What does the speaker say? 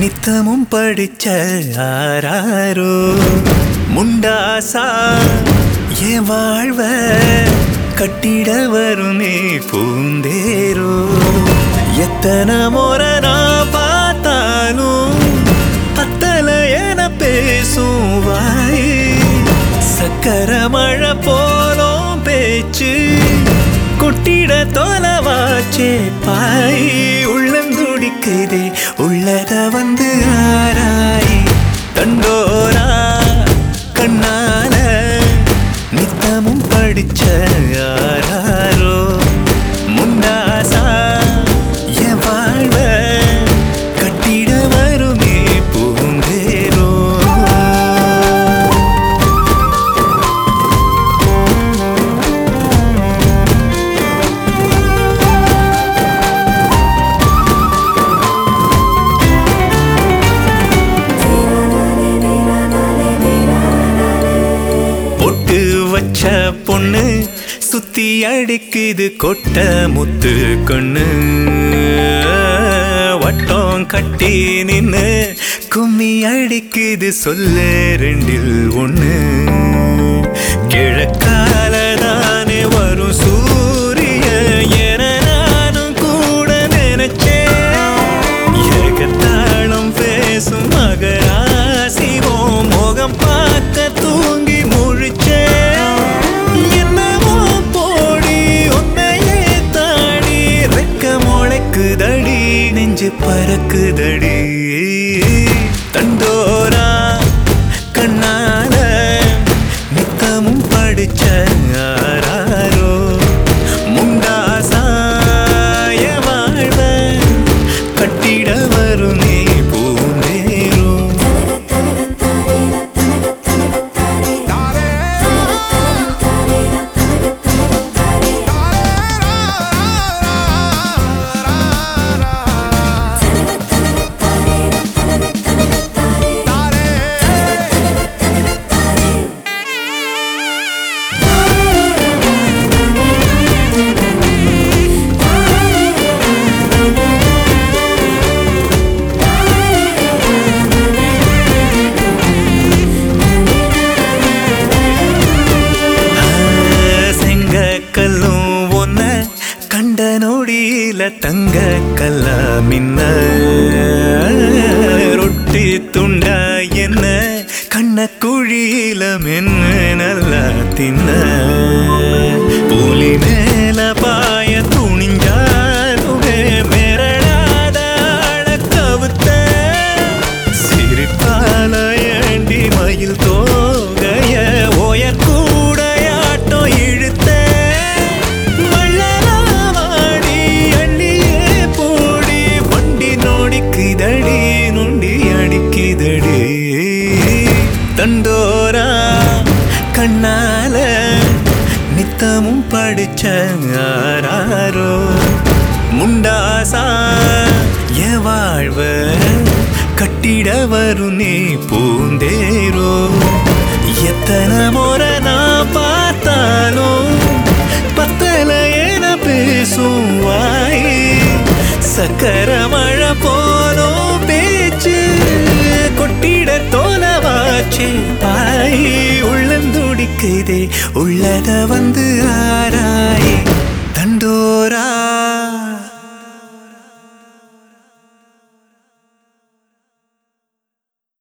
நித்தமும் படிச்ச ஆராரோ முண்டாசா என் வாழ்வ கட்டிட வருமே பூந்தேரோ எத்தனை முறை நான் பார்த்தாலும் பத்தல என பேசும் வாய் சக்கர மழை போலும் பேச்சு கொட்டிட தொலைவாச்சே பாய் உள்ளந்துடிக்குதே உள்ளத வந்து ஆராய் தண்டோரா கண்ணால நித்தமும் படிச்ச யாராரோ முண்டாசா என் வாழ்வ கட்டிட வருமே பூந்தேரோ பொட்டு வச்ச பொண்ணு சுத்தி அடிக்குது கொட்ட முத்து கண்ணு வட்டம் கட்டி நின்னு கும்மி அடிக்குது சொல்லு ரெண்டில் ஒண்ணு கிழக்கால தானே வரும் சூரிய என நானும் கூட நினைச்சேன் ஏகத்தாளம் பேசும் மகராசிவோ முகம் பார்க்க தூங்கி முழிச்சே என்னவோ போடி உன்னையே தாடி ரெக்க முளைக்குதடி நெஞ்சு பறக்குதடி தண்டோரா கண்ணால நித்தமும் படிச்ச யாராரோ முண்டாசாய வாழ்வ கட்டிட வருமே பூந்தேரோ செங்க கல்லும் ஒன்ன கண்ட நொடியில தங்க கல்லா மின்ன ரொட்டி துண்டா என்ன கண்ண குழியில மென்ன நல்லா தின்ன புலி மேல பாய துணிஞ்சாலுமே மிரளாத அழக்கவுத்த சிரிப்பால ஏண்டி மயில் தோகைய ஒயர் கூடையாட்டம் இழுத்த மள்ளலாவாடி அள்ளியே போடி வண்டி நோடிக்குதடி நொண்டி அடிக்குதடி தண்டோரா கண்ணால நித்தமும் படிச்ச யாராரோ முண்டாசா என் வாழ்வ கட்டிட வரும் நீ பூந்தேரோ எத்தனை முறை நான் பார்த்தாலும் பத்தல என பேசும் வாய் சக்கர மழை போலும் பேச்சு கொட்டிட தோலவாச்சு பாய் உள்ளந்துடிக்குதே உள்ளத வந்து ஆராய் தண்டோரா